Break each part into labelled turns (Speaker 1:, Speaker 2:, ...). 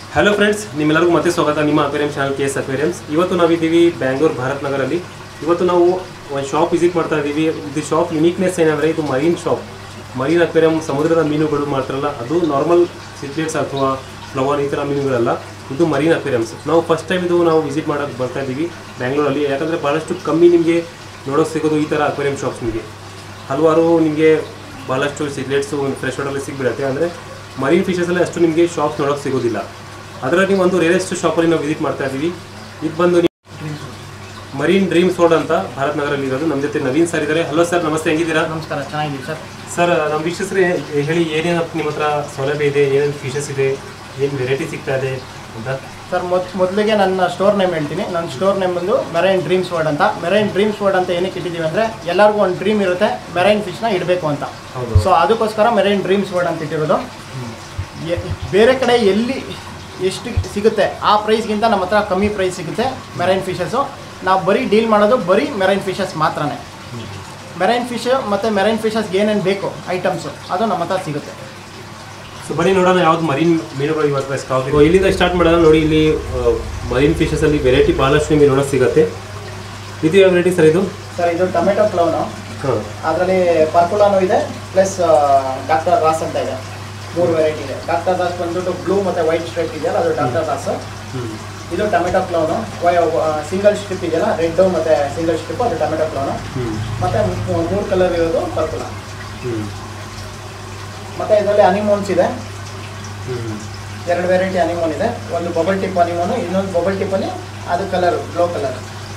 Speaker 1: Hello friends ನಿಮ್ಮೆಲ್ಲರಿಗೂ ಮತ್ತೆ ಸ್ವಾಗತ ನಿಮ್ಮ aquarium channel K S aquariums ಇವತ್ತು ನಾವಿದ್ದೀವಿ ಬ್ಯಾಂಗ್ಳೂರ್ ಭಾರತ್ ನಗರಲ್ಲಿ ಇವತ್ತು ನಾವು ಒಂದು ಶಾಪ್ ವಿಸಿಟ್ ಮಾಡ್ತಾ ಇದ್ದೀವಿ ಇದು ಶಾಪ್ ಯುನೀಕ್ನೆಸ್ ಏನಂದರೆ ಇದು ಮರೀನ್ ಶಾಪ್ ಮರೀನ್ ಅಕ್ವೇರಿಯಂ ಸಮುದ್ರದ ಮೀನುಗಳು ಮಾಡ್ತಾರಲ್ಲ ಅದು ನಾರ್ಮಲ್ ಸಿಟ್ಲೇಟ್ಸ್ ಅಥವಾ ಫ್ಲವರ್ ಈ ಥರ ಮೀನುಗಳಲ್ಲ ಇದು ಮರೀನ್ ಅಕ್ವೇರಿಯಮ್ಸ್ ನಾವು ಫಸ್ಟ್ ಟೈಮ್ ಇದು ನಾವು ವಿಸಿಟ್ ಮಾಡೋಕ್ಕೆ ಬರ್ತಾ ಇದ್ದೀವಿ ಬ್ಯಾಂಗ್ಳೂರಲ್ಲಿ ಯಾಕಂದರೆ ಭಾಳಷ್ಟು ಕಮ್ಮಿ ನಿಮಗೆ ನೋಡೋಕೆ ಸಿಗೋದು ಈ ಥರ ಅಕ್ವೇರಿಯಂ ಶಾಪ್ಸ್ ನಿಮಗೆ ಹಲವಾರು ನಿಮಗೆ ಭಾಳಷ್ಟು ಸಿಗ್ಲೆಟ್ಸು ಫ್ರೆಶ್ ವಾಟರಲ್ಲಿ ಸಿಗ್ಬಿಡುತ್ತೆ ಅಂದರೆ ಮರೀನ್ ಫಿಶಸಲ್ಲಿ ಅಷ್ಟು ನಿಮಗೆ ಶಾಪ್ಸ್ ನೋಡೋಕೆ ಸಿಗೋದಿಲ್ಲ ಅದರಲ್ಲಿ ಒಂದು ರೇರೆಸ್ಟ್ ಶಾಪಲ್ಲಿ ನಾವು ವಿಸಿಟ್ ಮಾಡ್ತಾ ಇದ್ದೀವಿ ಇದು ಬಂದು ಮರೀನ್ ಡ್ರೀಮ್ಸ್ ರೋಡ್ ಅಂತ ಭಾರತ್ ನಗರಲ್ಲಿ ಇರೋದು ನಮ್ಮ ಜೊತೆ ನವೀನ್ ಸರ್ ಇದ್ದಾರೆ ಹಲೋ ಸರ್ ನಮಸ್ತೆ ಹೆಂಗಿದ್ದೀರಾ
Speaker 2: ನಮಸ್ಕಾರ ಚೆನ್ನಾಗಿದ್ದೀವಿ ಸರ್
Speaker 1: ಸರ್ ನಮ್ಮ ವೀಕ್ಷಕರೇ ಹೇಳಿ ಏನೇನು ನಿಮ್ಮ ಹತ್ರ ಸೌಲಭ್ಯ ಇದೆ ಏನೇನು ಫಿಶಸ್ ಇದೆ ಏನು ವೆರೈಟಿ ಸಿಗ್ತಾ ಇದೆ ಅಂತ
Speaker 2: ಸರ್ ಮೊದ್ ಮೊದಲಿಗೆ ನನ್ನ ಸ್ಟೋರ್ ನೇಮ್ ಹೇಳ್ತೀನಿ ನನ್ನ ಸ್ಟೋರ್ ನೇಮ್ ಬಂದು ಮೆರೈನ್ ಡ್ರೀಮ್ಸ್ ವರ್ಡ್ ಅಂತ ಮೆರೈನ್ ಡ್ರೀಮ್ಸ್ ವರ್ಡ್ ಅಂತ ಏನಕ್ಕೆ ಇಟ್ಟಿದ್ದೀವಿ ಅಂದರೆ ಎಲ್ಲರಿಗೂ ಒಂದು ಡ್ರೀಮ್ ಇರುತ್ತೆ ಮೆರೈನ್ ಫಿಶ್ನ ಇಡಬೇಕು ಅಂತ
Speaker 1: ಹೌದು
Speaker 2: ಸೊ ಅದಕ್ಕೋಸ್ಕರ ಮೆರೈನ್ ಡ್ರೀಮ್ಸ್ ವರ್ಡ್ ಅಂತ ಇಟ್ಟಿರೋದು ಎ- ಬೇರೆ ಕಡೆ ಎಲ್ಲಿ ಎಷ್ಟು ಸಿಗುತ್ತೆ ಆ ಪ್ರೈಸ್ಗಿಂತ ನಮ್ಮ ಹತ್ರ ಕಮ್ಮಿ ಪ್ರೈಸ್ ಸಿಗುತ್ತೆ ಮೆರೈನ್ ಫಿಶಸ್ಸು ನಾವು ಬರೀ ಡೀಲ್ ಮಾಡೋದು ಬರೀ ಮೆರೈನ್ ಫಿಶಸ್ ಮಾತ್ರನೇ ಮೆರೈನ್ ಫಿಶ್ ಮತ್ತು ಮೆರೈನ್ ಫಿಶಸ್ಗೆ ಏನೇನು ಬೇಕು ಐಟಮ್ಸು ಅದು ನಮ್ಮ ಹತ್ರ ಸಿಗುತ್ತೆ
Speaker 1: ಸೊ ಬನ್ನಿ ನೋಡೋಣ ಯಾವ್ದು ಮರೀನ್ ಮೀನುಗಳು ಇವತ್ತು ಸ್ಟಾಕ್ ಇದೆ ಇಲ್ಲಿಂದ ಸ್ಟಾರ್ಟ್ ಮಾಡೋಣ ನೋಡಿ ಇಲ್ಲಿ ಮರೀನ್ ಫಿಶಸಲ್ಲಿ ವೆರೈಟಿ ಭಾಳಷ್ಟು ನಿಮಗೆ ನೋಡೋಕೆ ಸಿಗುತ್ತೆ ಇದು ಯಾವ ವೆರೈಟಿ ಸರ್ ಇದು
Speaker 2: ಸರ್ ಇದು ಟೊಮೆಟೊ ಕ್ಲೌನು
Speaker 1: ಹಾಂ
Speaker 2: ಅದರಲ್ಲಿ ಪರ್ಕುಲಾನು ಇದೆ ಪ್ಲಸ್ ಡಾಕ್ಟರ್ ರಾಸ್ ಅಂತ ಇದೆ ಮೂರು ವೆರೈಟಿ ಇದೆ ಡಾಕ್ಟರ್ ರಾಸ್ ಬಂದ್ಬಿಟ್ಟು ಬ್ಲೂ ಮತ್ತು ವೈಟ್ ಸ್ಟ್ರೈಪ್ ಇದೆಯಲ್ಲ ಅದು ಡಾಕ್ಟರ್ ರಾಸ್
Speaker 1: ಹ್ಞೂ
Speaker 2: ಇದು ಟೊಮೆಟೊ ಕ್ಲೌನು ಸಿಂಗಲ್ ಸ್ಟ್ರಿಪ್ ಇದೆಯಲ್ಲ ರೆಡ್ಡು ಮತ್ತು ಸಿಂಗಲ್ ಸ್ಟ್ರಿಪ್ ಅದು ಟೊಮೆಟೊ ಕ್ಲೌನು
Speaker 1: ಹ್ಞೂ
Speaker 2: ಮತ್ತು ಮೂರು ಕಲರ್ ಇರೋದು ಪರ್ಕುಲ
Speaker 1: ಹ್ಞೂ
Speaker 2: ಮತ್ತು ಇದರಲ್ಲಿ ಅನಿಮೋನ್ಸ್ ಇದೆ
Speaker 1: ಹ್ಞೂ
Speaker 2: ಎರಡು ವೆರೈಟಿ ಅನಿಮೋನ್ ಇದೆ ಒಂದು ಬಬಲ್ ಟಿಪ್ ಅನಿಮೋನು ಇನ್ನೊಂದು ಬಬಲ್ ಟಿಪ್ಪಲ್ಲಿ ಅದು ಕಲರ್ ಬ್ಲೋ ಕಲರ್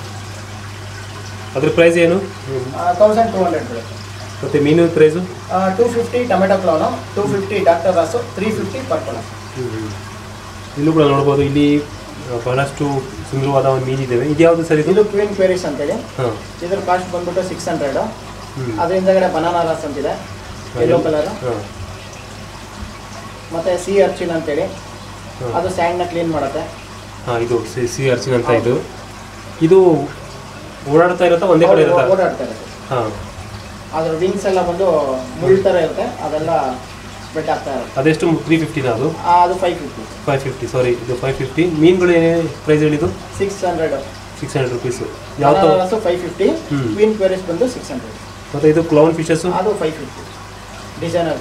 Speaker 1: ಅದ್ರ ಪ್ರೈಸ್ ಏನು
Speaker 2: ತೌಸಂಡ್ ಟೂ ಹಂಡ್ರೆಡ್ ಬೀಳುತ್ತೆ
Speaker 1: ಮತ್ತು ಮೀನು price
Speaker 2: two fifty tomato clown two fifty doctor ರಾಸು ತ್ರೀ ಫಿಫ್ಟಿ ಪರ್ಕುಲ
Speaker 1: ಇಲ್ಲೂ ಕೂಡ ನೋಡ್ಬೋದು ಇಲ್ಲಿ ಆ, ಬಹಳಷ್ಟು ಸುಂದರವಾದ ಒಂದು ಮೀನಿದ್ದಾವೆ ಇದು ಯಾವುದು ಸರ್ ಇದು
Speaker 2: ಇದು ಕ್ವೀನ್ ಕ್ವೇರಿಸ್ ಅಂತೇಳಿ
Speaker 1: ಹಾಂ
Speaker 2: ಇದ್ರ ಕಾಸ್ಟ್ ಬಂದ್ಬಿಟ್ಟು ಸಿಕ್ಸ್ ಹಂಡ್ರೆಡ್
Speaker 1: ಹ್ಞೂ
Speaker 2: ಅದ್ರ ಹಿಂದಗಡೆ ಬನಾನಾ ರಾಸ್ ಅಂತಿದೆ ಯೆಲ್ಲೋ ಕಲರ್
Speaker 1: ಹಾಂ
Speaker 2: ಮತ್ತೆ ಸಿ ಅರ್ಚಿನ್ ಅಂತೇಳಿ
Speaker 1: ಹಾಂ
Speaker 2: ಅದು ಸ್ಯಾಂಡ್ನ ಕ್ಲೀನ್ ಮಾಡುತ್ತೆ
Speaker 1: ಹಾಂ ಇದು ಸಿ ಸಿ ಅರ್ಚಿನ್ ಅಂತ ಇದು ಇದು ಓಡಾಡ್ತಾ ಇರುತ್ತಾ ಒಂದೇ ಕಡೆ ಇರುತ್ತಾ
Speaker 2: ಓಡಾಡ್ತಾ ಇರುತ್ತೆ
Speaker 1: ಹಾಂ
Speaker 2: ಅದ್ರ ವಿಂಗ್ಸ್ ಎಲ್ಲ ಬಂದು ಮುಳ್ಳು ಥರ ಇರುತ್ತೆ ಅದೆಲ್ಲ ಸ್ಪ್ರೆಡ್ ಆಗ್ತಾ ಇರುತ್ತೆ
Speaker 1: ಅದೆಷ್ಟು ತ್ರೀ ಫಿಫ್ಟಿನ ಅದು
Speaker 2: ಆ, ಅದು five fifty
Speaker 1: five fifty sorry ಇದು ಫೈವ್ ಫಿಫ್ಟಿ ಮೀನುಗಳು ಏನೇನು ಪ್ರೈಸ್ ಹೇಳಿದ್ದು
Speaker 2: six hundred
Speaker 1: six hundred rupees ಯಾವ ಥರ
Speaker 2: ರಾಸು ಫೈವ್ ಫಿಫ್ಟಿ
Speaker 1: ಹ್ಮ್.
Speaker 2: ಕ್ವೀನ್ ಕ್ವೇರಿಸ್ ಬಂದು ಸಿಕ್ಸ್ ಹಂಡ್ರೆಡ್
Speaker 1: ಮತ್ತು ಇದು ಕ್ಲೌನ್ ಫಿಶಸ್ಸು
Speaker 2: ಅದು ಫೈವ್ ಫಿಫ್ಟಿ ಡಿಸೈನರ್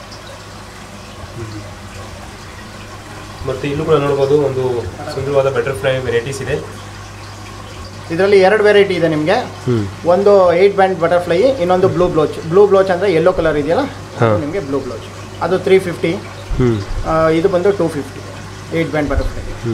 Speaker 1: ಮತ್ತು ಇಲ್ಲೂ ಕೂಡ ನೋಡ್ಬೋದು ಒಂದು ಸುಂದರವಾದ ಬಟರ್ಫ್ಲೈ ವೆರೈಟೀಸ್ ಇದೆ
Speaker 2: ಇದರಲ್ಲಿ ಎರಡು ವೆರೈಟಿ ಇದೆ ನಿಮಗೆ
Speaker 1: ಹ್ಞೂ
Speaker 2: ಒಂದು ಏಯ್ಟ್ ಬ್ಯಾಂಡ್ ಬಟರ್ಫ್ಲೈ ಇನ್ನೊಂದು ಬ್ಲೂ ಬ್ಲೋಚ್ ಬ್ಲೂ ಬ್ಲೋಚ್ ಅಂದರೆ ಯೆಲ್ಲೋ ಕಲರ್ ಇದೆಯಲ್ಲ
Speaker 1: ಹಾ.
Speaker 2: ನಿಮಗೆ ಬ್ಲೂ ಬ್ಲೋಚ್ ಅದು ತ್ರೀ ಫಿಫ್ಟಿ
Speaker 1: ಹ್ಞೂ
Speaker 2: ಇದು ಬಂದು two fifty eight band butterfly
Speaker 1: ಹ್ಞೂ